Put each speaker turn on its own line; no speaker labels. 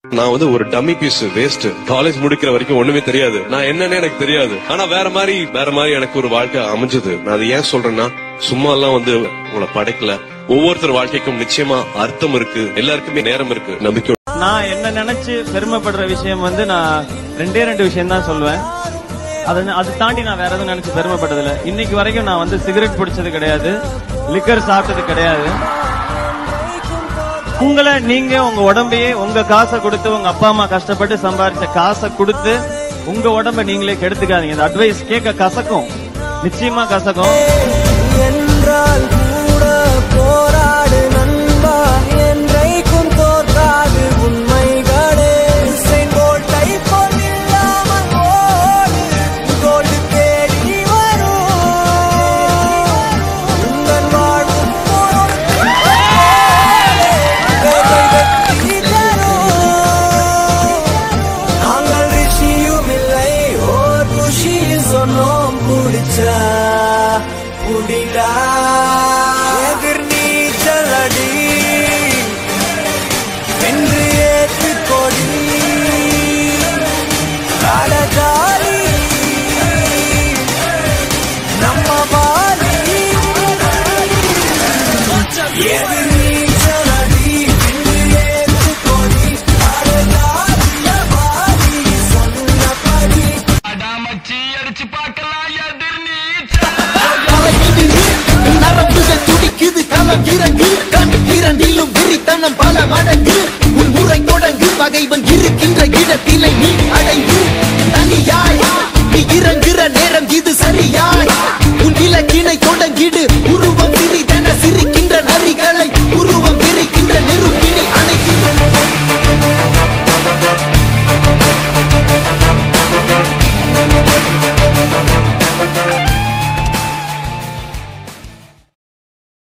நான் வந்து ஒரு டம்மி பீஸ் வேஸ்ட் காலேஜ் முடிக்கிற வரைக்கும் ஒண்ணுமே தெரியாது நான் என்னன்னு எனக்கு தெரியாது ஆனா வேற மாதிரி வேற மாதிரி எனக்கு ஒரு வாழ்க்கை அமைஞ்சது நான் அதை ஏன் சொல்றேன்னா சும்மா எல்லாம் வந்து உங்களை படைக்கல ஒவ்வொருத்தர் வாழ்க்கைக்கும் நிச்சயமா அர்த்தம் இருக்கு எல்லாருக்குமே நேரம் இருக்கு நம்பிக்கை
நான் என்ன நினைச்சு பெருமைப்படுற விஷயம் வந்து நான் ரெண்டே ரெண்டு விஷயம் தான் சொல்லுவேன் அது அது தாண்டி நான் வேற எதுவும் நினைச்சு பெருமைப்பட்டதில்ல இன்னைக்கு வரைக்கும் நான் வந்து சிகரெட் பிடிச்சது கிடையாது லிக்கர் சாப்பிட்டது கிடையாது உங்களை நீங்க உங்க உடம்பையே உங்க காசை கொடுத்து உங்க அப்பா அம்மா கஷ்டப்பட்டு சம்பாதிச்ச காசை கொடுத்து உங்க உடம்ப நீங்களே கெடுத்துக்காதீங்க இந்த அட்வைஸ் கேட்க கசக்கும் நிச்சயமா கசக்கும்
என்றால் கூட போராடு நண்பா என்றைக்கும் தோற்காது உண்மைகளே உசைன் போல்ட்டை போல் இல்லாமல் ஓடு கோல்டு தேடி வரும் உங்கள் வாழும் நாங்கள் ரிஷியும் இல்லை ஓர் ருஷியும் சொன்னோம் குடிச்சா குடிடா எதிர் நீச்சல் அடி என்று ஏத்து கொடி கடஜாரி நம்ம பாலி எதிர் நீச்சல் அடி என்று ஏத்து கொடி கடஜாரி பாலி சொன்னபடி
நரம்புகள் துடிக்குது களம் இறங்கு கண் இரண்டிலும் விரித்தனம் பல மடங்கு உன் முறை தொடங்கு பகைவன் இருக்கின்ற இடத்திலே நீ அடைந்து தனியாய் நீ இறங்கு